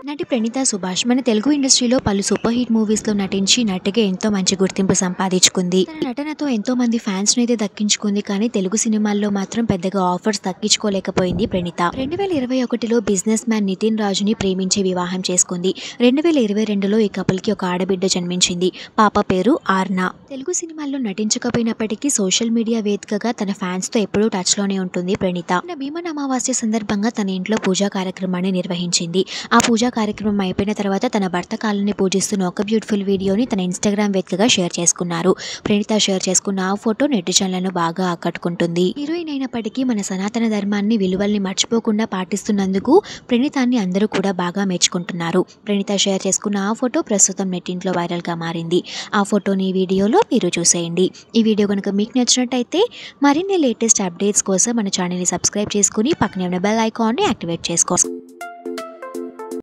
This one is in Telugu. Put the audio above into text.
నటి ప్రణీత సుభాష్ మన తెలుగు ఇండస్ట్రీలో పలు సూపర్ హిట్ మూవీస్ లో నటించి నటిగా ఎంతో మంచి గుర్తింపు సంపాదించుకుంది తన నటనతో ఎంతో మంది ఫ్యాన్స్ అయితే దక్కించుకుంది కానీ తెలుగు సినిమాల్లో మాత్రం పెద్దగా ఆఫర్స్ దక్కించుకోలేకపోయింది ప్రణీత రెండు వేల ఇరవై ఒకటిలో బిజినెస్ మ్యాన్ నితిన్ రాజుని ప్రేమించి వివాహం చేసుకుంది రెండు వేల ఇరవై రెండులో ఈ కపుల్ కి ఒక ఆడబిడ్డ జన్మించింది పాప పేరు ఆర్నా తెలుగు సినిమాల్లో నటించకపోయినప్పటికీ సోషల్ మీడియా వేదికగా తన ఫ్యాన్స్ తో ఎప్పుడూ టచ్ లోనే ఉంటుంది ప్రణీత నిన్న భీమన్ అమావాస్య సందర్భంగా తన ఇంట్లో పూజా కార్యక్రమాన్ని నిర్వహించింది ఆ పూజా కార్యక్రమం అయిపోయిన తర్వాత తన భర్త కాళ్ళని పూజిస్తున్న ఒక బ్యూటిఫుల్ వీడియోని తన ఇన్స్టాగ్రామ్ వేదికగా షేర్ చేసుకున్నారు ప్రణీత షేర్ చేసుకున్న ఆ ఫోటో నెటిజన్లను బాగా ఆకట్టుకుంటుంది హీరోయిన్ అయినప్పటికీ మన సనాతన ధర్మాన్ని విలువల్ని మర్చిపోకుండా పాటిస్తున్నందుకు ప్రణీతాన్ని అందరూ కూడా బాగా మెచ్చుకుంటున్నారు ప్రణీత షేర్ చేసుకున్న ఆ ఫోటో ప్రస్తుతం నెట్టింట్లో వైరల్గా మారింది ఆ ఫోటోని ఈ వీడియోలో మీరు చూసేయండి ఈ వీడియో కనుక మీకు నచ్చినట్టయితే మరిన్ని లేటెస్ట్ అప్డేట్స్ కోసం మన ఛానల్ని సబ్స్క్రైబ్ చేసుకుని పక్కనే ఉన్న బెల్ ఐకాన్ని యాక్టివేట్ చేసుకోండి